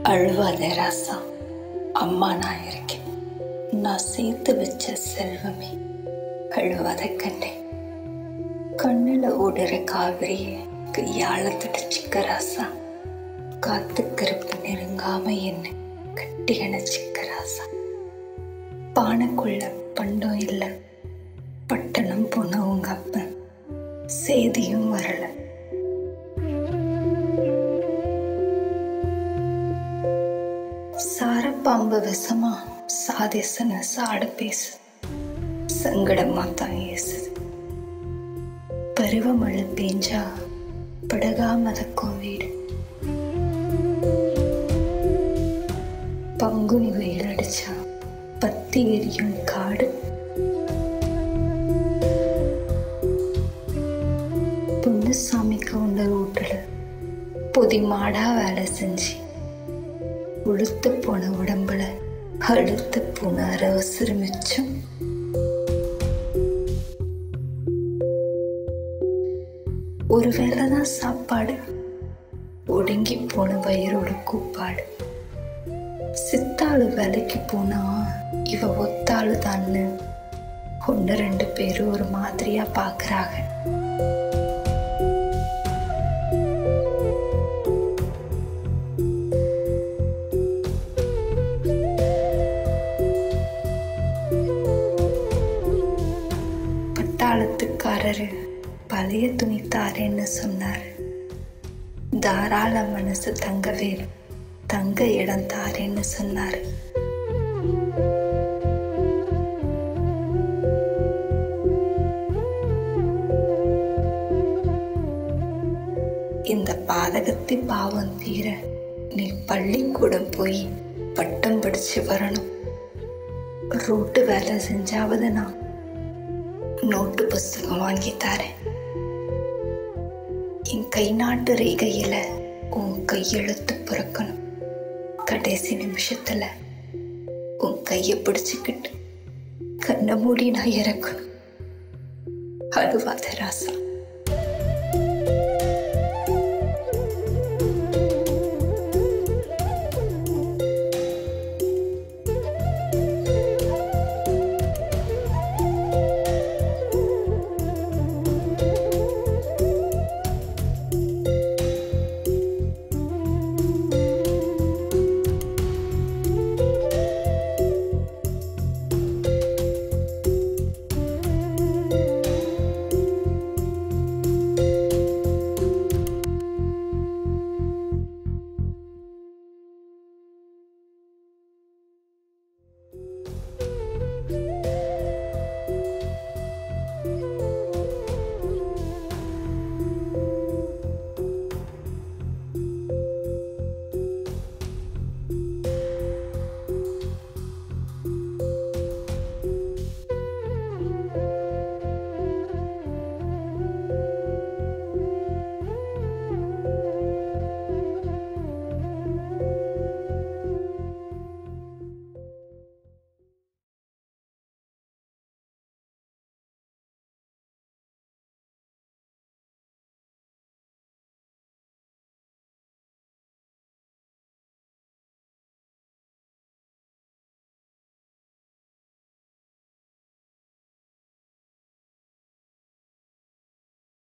அழுவாத ராசா அம்மா நான் இருக்கேன் நான் சேர்த்து வச்ச செல்வமே அழுவாத கண்ணே கண்ணில் ஓடுற காவிரியை கையால துடிச்சிக்க ராசா காத்து கருப்பு நெருங்காம என்ன கட்டி அணைச்சிக்க ராசா பானைக்குள்ள பண்டம் இல்லை பட்டணம் போன உங்க அப்பன் சேதியும் வரல சாரப்பாம்பு விஷமா சாதேசன சாட பேசு சங்கடமா தான் ஏசுது பருவமழை பெஞ்சா படகா மதக்கும் வீடு பங்குனி வெயில் அடிச்சா பத்தி எரியும் காடு பொன்னுசாமிக்கு உண்ட வீட்டுல பொதி மாடா வேலை செஞ்சு உளுத்து போன உடம்புல அழுத்து போன அரவசர மிச்சம் ஒரு வேளை தான் சாப்பாடு ஒடுங்கி போன வயிறோட கூப்பாடு சித்தாளு வேலைக்கு போனா இவ ஒத்தாளு தான்னு ஒன்று ரெண்டு பேரும் ஒரு மாதிரியா பார்க்கறாங்க பட்டாளத்துக்காரரு பழைய துணி தாரேன்னு சொன்னார் தாராள மனசு தங்க வேணும் தங்க இடம் தாரேன்னு சொன்னார் இந்த பாதகத்தி பாவம் தீர நீ பள்ளிக்கூடம் போய் பட்டம் படிச்சு வரணும் ரோட்டு வேலை செஞ்சாவது நான் நோட்டு புஸ்தகம் வாங்கி தரேன் என் கை நாட்டு ரேகையில உன் கையெழுத்து பிறக்கணும் கடைசி நிமிஷத்துல உன் கையை பிடிச்சுக்கிட்டு கண்ணை மூடி நான் இறக்கணும் அழுவாத ராசா